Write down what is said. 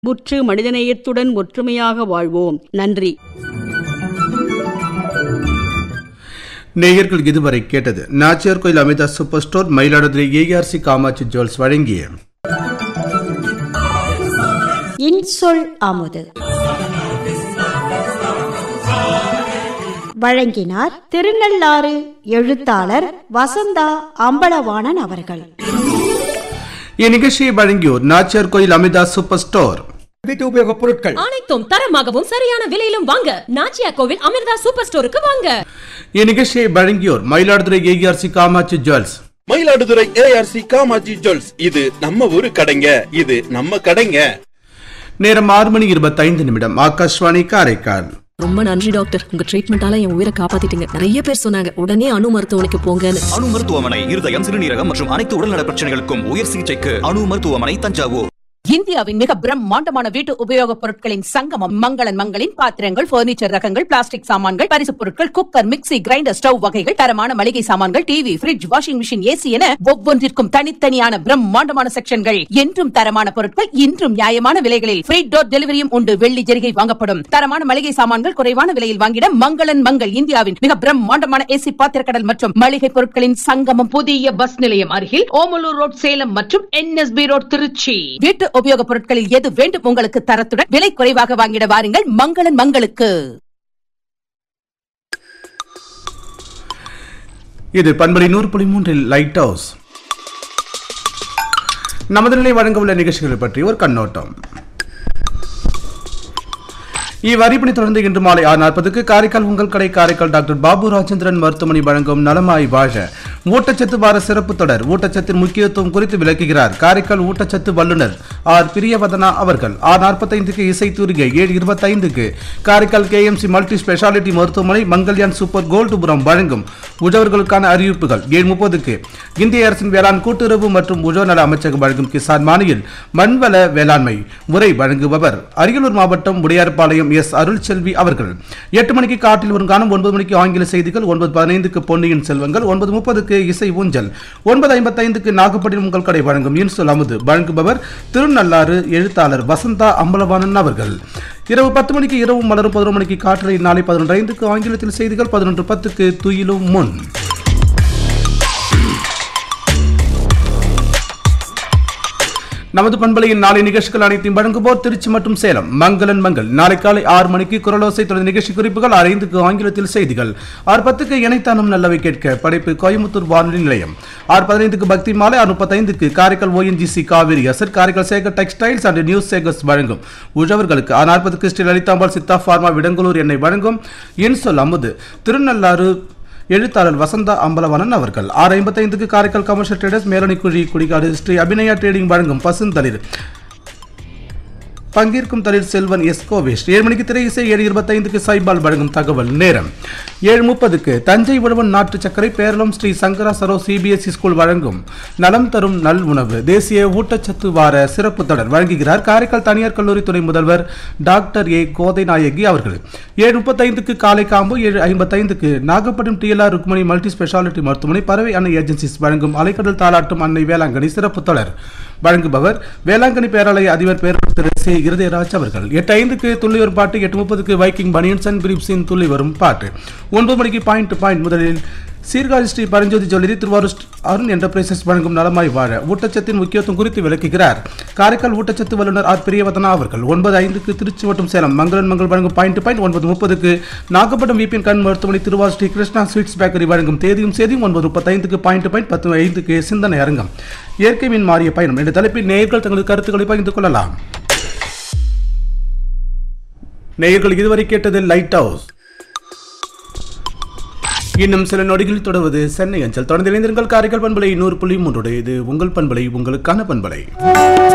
புற்று மனிதநேயத்துடன் ஒற்றுமையாக வாழ்வோம் நன்றி நேயர்கள் இதுவரை கேட்டது Nachiyar Koil Amitha super store Mayiladuthurai ARC Kamatchi jewels வழங்கிய இன்சொல் அமுது வழங்கினார் திருநள்ளாறு எழுத்தாளர் வசந்தா அம்பலவாணன் அவர்கள் இந்நிகழ்ச்சியை வழங்கியோர் நாச்சியார் கோயில் அமிதா சூப்பர் ஸ்டோர் வீட்டு உபயோகப் பொருட்கள் அனைத்தும் தரமாகவும் சரியான விலையிலும் வாங்க நாச்சியா கோவில் அமிர்தா சூப்பர் ஸ்டோருக்கு வாங்க இந்நிகழ்ச்சியை வழங்கியோர் Mayiladuthurai ARC Kamatchi jewels Mayiladuthurai ARC Kamaji jewels இது நம்ம ஊரு கடைங்க இது நம்ம கடைங்க நேரம் ஆறு மணி இருபத்தைந்து நிமிடம் ஆகாஷ்வாணி காரைக்கால் ரொம்ப நன்றி டாக்டர் உங்க ட்ரீட்மெண்டால என் உயிரை காப்பாத்திட்டீங்க நிறைய பேர் சொன்னாங்க உடனே அணு மருத்துவமனைக்கு போங்கன்னு அணு மருத்துவமனை இருதயம் சிறுநீரகம் மற்றும் அனைத்து உடல்நல பிரச்சனைகளுக்கும் உயர் சிகிச்சைக்கு அணு மருத்துவமனை தஞ்சாவூர் இந்தியாவின் மிக பிரம்மாண்டமான வீட்டு உபயோகப் பொருட்களின் சங்கமம் மங்களன் மங்களின் பாத்திரங்கள் பர்னிச்சர் ரகங்கள் பிளாஸ்டிக் சாமான்கள் பரிசுப் பொருட்கள் குக்கர் மிக்ஸி கிரைண்டர் ஸ்டவ் வகைகள் தரமான மளிகை சாமான்கள் TV fridge washing machine AC என ஒவ்வொன்றிற்கும் தனித்தனியான பிரம்மாண்டமான செக்ஷன்கள் என்றும் தரமான பொருட்கள் இன்றும் நியாயமான விலைகளில் ஃப்ரீ டோர் டெலிவரியும் உண்டு வெள்ளி ஜெரிகை வாங்கப்படும் தரமான மளிகை சாமான்கள் குறைவான விலையில் வாங்கிட மங்களன் மங்கள் இந்தியாவின் மிக பிரம்மாண்டமான ஏசி பாத்திரக்கடல் மற்றும் மளிகை பொருட்களின் சங்கமம் புதிய பஸ் நிலையம் அருகில் ஓமலூர் ரோட் சேலம் மற்றும் என்எஸ்பி ரோட் திருச்சி வீட்டு உபயோகப் பொருட்களில் எது வேண்டும் உங்களுக்கு தரத்துடன் விலை குறைவாக வாங்கிட வாருங்கள் மங்களன் மங்களுக்கு இது பண்பலை நூறு புள்ளி மூன்றில் லைட் ஹவுஸ் நமது நிலை வழங்க உள்ள நிகழ்ச்சிகளை பற்றி ஒரு கண்ணோட்டம் இவ்வறிப்பணி தொடர்ந்து இன்று மாலை ஆறு நாற்பதுக்கு காரைக்கால் உங்கள் கடை காரைக்கால் டாக்டர் பாபு ராஜேந்திரன் மருத்துவமனை வழங்கும் நலமாய் வாழ ஊட்டச்சத்து வார சிறப்பு தொடர் ஊட்டச்சத்தின் முக்கியத்துவம் குறித்து விளக்குகிறார் காரைக்கால் ஊட்டச்சத்து வல்லுநர் ஆர் பிரியவதனா அவர்கள் ஆறு நாற்பத்தைந்துக்கு இசை தூரிகை ஏழு இருபத்தைந்துக்கு காரைக்கால் கேஎம்சி மல்டி ஸ்பெஷாலிட்டி மருத்துவமனை மங்கல்யான் சூப்பர் கோல்டுபுரம் வழங்கும் உழவர்களுக்கான அறிவிப்புகள் ஏழு முப்பதுக்கு இந்திய அரசின் வேளாண் கூட்டுறவு மற்றும் உழவர் நல அமைச்சகம் வழங்கும் கிசான் மானியில் மண்வள வேளாண்மை உரை வழங்குபவர் அரியலூர் மாவட்டம் உடையார்பாளையம் எஸ் அருள்செல்வி அவர்கள் எட்டு மணிக்கு காட்டில் வரும் காணும் ஒன்பது மணிக்கு ஆங்கில செய்திகள் ஒன்பது பதினைந்துக்கு பொன்னியின் செல்வங்கள் ஒன்பது முப்பதுக்கு இசை ஊஞ்சல் ஒன்பது ஐம்பத்தைந்துக்கு நாகப்பட்டினம் உங்கள் கடை வழங்கும் இன்சொல் அமுது வழங்குபவர் திருநள்ளாறு எழுத்தாளர் வசந்தா அம்பலவாணன் அவர்கள் இரவு பத்து மணிக்கு இரவு மலரும் பதினொரு மணிக்கு காற்றலை நாளை பதினொன்று ஐந்துக்கு ஆங்கிலத்தில் செய்திகள் பதினொன்று பத்துக்கு துயிலும் முன் நமது பண்பலையின் நாளை நிகழ்ச்சிகள் அனைத்தையும் வழங்குவோர் திருச்சி மற்றும் சேலம் மங்களன் மங்கள் நாளை காலை ஆறு மணிக்கு குரலோசை தொடர் நிகழ்ச்சி குறிப்புகள் ஆறு ஐந்துக்கு ஆங்கிலத்தில் செய்திகள் ஆறு பத்துக்கு இணைத்தானும் நல்லவை கேட்க படைப்பு கோயம்புத்தூர் வானொலி நிலையம் ஆறு பதினைந்துக்கு பக்தி மாலை ஆறு முப்பத்தைந்துக்கு Karaikal ONGC Cauvery asset Karaikal Sekar textiles and news Sekars வழங்கும் உழவர்களுக்கு ஆறு நாற்பதுக்கு ஸ்ரீ லலிதாம்பாள் சித்தா ஃபார்மா விடங்கலூர் எண்ணெய் வழங்கும் இன்சொல் அமுது திருநள்ளாறு எழுத்தாளர் வசந்தா அம்பலவனன் அவர்கள் ஆறு ஐம்பத்தைந்துக்கு Karaikal commercial traders Melanikuzhi Kudikadu Sri Abinaya trading வழங்கும் பசுந்தளிர் பங்கேற்கும் தலில் செல்வன் எஸ் கோவேஷ் ஏழு மணிக்கு திரை இசை ஏழு இருபத்தைந்துக்கு சைபால் வழங்கும் தகவல் நேரம் ஏழு முப்பதுக்கு தஞ்சை உழவன் நாட்டு சர்க்கரை பேரளம் ஸ்ரீ சங்கரா சரோ சிபிஎஸ்இ ஸ்கூல் வழங்கும் நலம் தரும் நல் உணவு தேசிய ஊட்டச்சத்து வார சிறப்பு தொடர் வழங்குகிறார் காரைக்கால் தனியார் கல்லூரி துணை முதல்வர் டாக்டர் ஏ கோதை நாயகி அவர்கள் ஏழு முப்பத்தைந்துக்கு காலை காம்பு ஏழு ஐம்பத்தைந்துக்கு Nagapattinam TLR Rukmani multi speciality மருத்துவமனை பறவை அன்னை ஏஜென்சிஸ் வழங்கும் அலைக்கடல் தாளாட்டும் அன்னை வேளாங்கண்ணி சிறப்பு தொடர் வழங்குபவர் வேளாங்கண்ணி பேராலய அதிபர் பேரர் திரு சி இருதயராஜ் அவர்கள் எட்டு ஐந்துக்கு துள்ளி வரும் பாட்டு எட்டு முப்பதுக்கு வைக்கிங் பனியன்ஸ் அண்ட் பிரீப்ஸின் துள்ளி வரும் பாட்டு ஒன்பது மணிக்கு பாயிண்ட் டு பாயிண்ட் முதலில் சீர்காழி ஸ்ரீ பரஞ்சோதி ஜுவல்லரி திருவாரூர் ஸ்ரீ அருண் என்டர்பிரைசஸ் வழங்கும் நலமாய் வாழ ஊட்டச்சத்தின் முக்கியத்துவம் குறித்து விளக்குகிறார் காரைக்கால் ஊட்டச்சத்து வல்லுநர் ஆர் பிரியவதனா அவர்கள் ஒன்பது ஐந்துக்கு திருச்சி மற்றும் சேலம் மங்களன் மங்கள் வழங்கும் பாயிண்ட் டு பாயிண்ட் ஒன்பது முப்பதுக்கு நாகப்பட்டினம் விபிஎன் கண் மருத்துவமனை திருவாரூர் ஸ்ரீ கிருஷ்ணா ஸ்வீட்ஸ் பேக்கரி வழங்கும் தேதியும் செய்தியும் ஒன்பது முப்பத்தைந்துக்கு பாயிண்ட் டு பாயிண்ட் பத்து ஐந்துக்கு சிந்தனை அரங்கம் இயற்கை மீன் மாறிய பயணம் என்ற தலைப்பில் நேயர்கள் தங்களது கருத்துக்களை பகிர்ந்து கொள்ளலாம் நேயர்கள் இதுவரை கேட்டது லைட் ஹவுஸ் இன்னும் சில நொடிகளில் தொடர்வது சென்னை அஞ்சல் தொடர்ந்து இணைந்திருங்கள் காரைக்கால் பண்பலை நூறு புள்ளி மூன்றோடு இது உங்கள் பண்பலை உங்களுக்கான பண்பலை